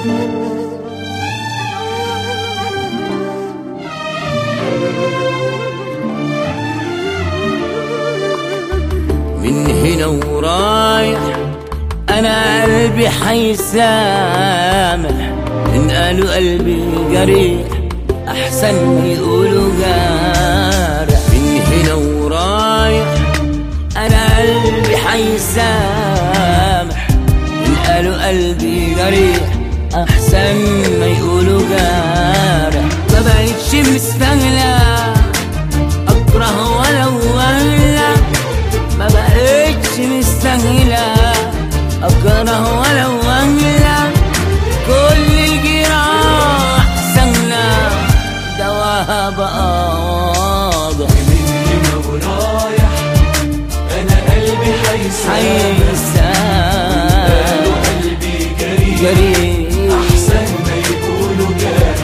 من هنا ورايح انا قلبي حيسامح ان قالوا قلبي جريح احسن ما يقولوا جارح من هنا ورايح انا قلبي حيسامح ان قالوا قلبي جريح احسن ما يقولوا جارح ما بقتش مستغلى اكره ولو ولا ما بقتش مستاهلة أكره ولو أهلا كل الجراح سهلة دواها بقى واضح من هنا ورايح انا قلبي حيسامح حيسان قالوا قلبي جريح جريح احسن ما يقولوا جارح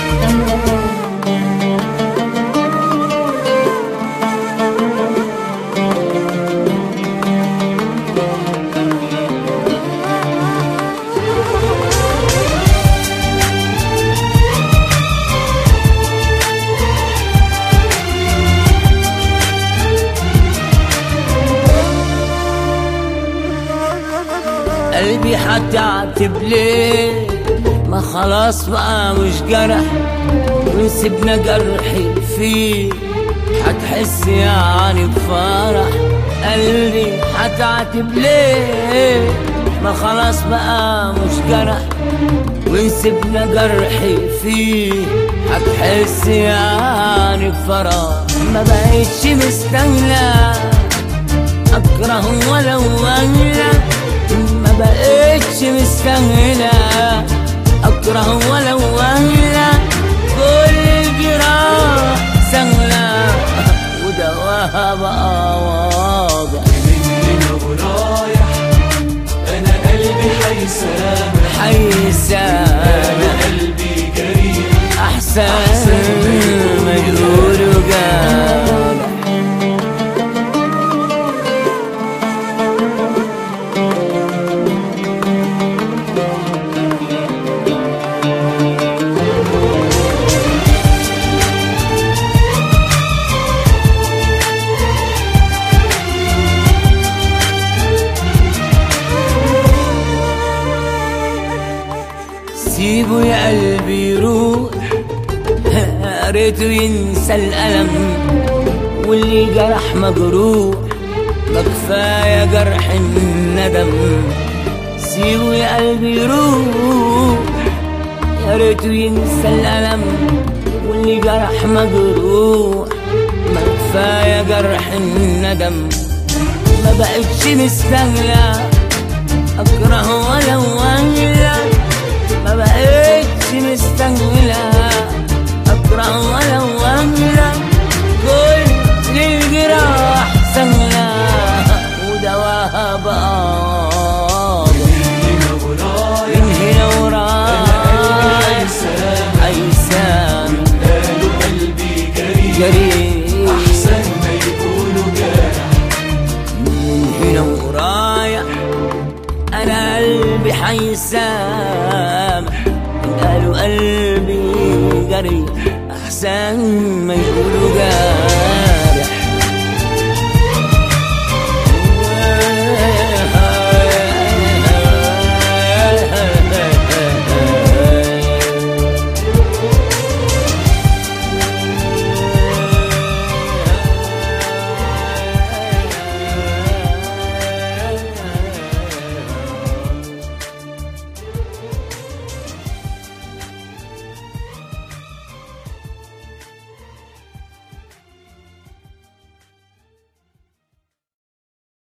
قلبي هتعتب ليه ما خلاص بقى مش جرح ونسيبنا جرحي فيه هتحس يعني بفرح قلبي هتعتب ليه ما خلاص بقى مش جرح ونسيبنا جرحي فيه هتحس يعني بفرح ما بقتش مستاهله اكره ولو اهلا ما بقتش مستاهله اكره ولو اهلا كل الجراح سهله ودواها بقى واضح من هنا ورايح انا قلبي حيسامح حيسان انا قلبي جريح احسن ما يقولوا جارح سيبه يا قلبي يروح يا ريته ينسى الألم واللي جرح مجروح ما كفاية جرح الندم سيبه يا قلبي يروح يا ريته ينسى الألم واللي جرح مجروح ما كفاية جرح الندم ما بقتش مستاهلة أكره ولو أهلا ما بقتش مستاهلة أكره ولو أهلا كل الجراح سهلة ودواها بقى هنا ورايح من هنا وراح حيسامح أيسان قالوا قلبي جريح جريح احسن ما يقولوا جارح من هنا ورايح انا قلبي حيسامح قالوا قلبي جري احسن ما يقول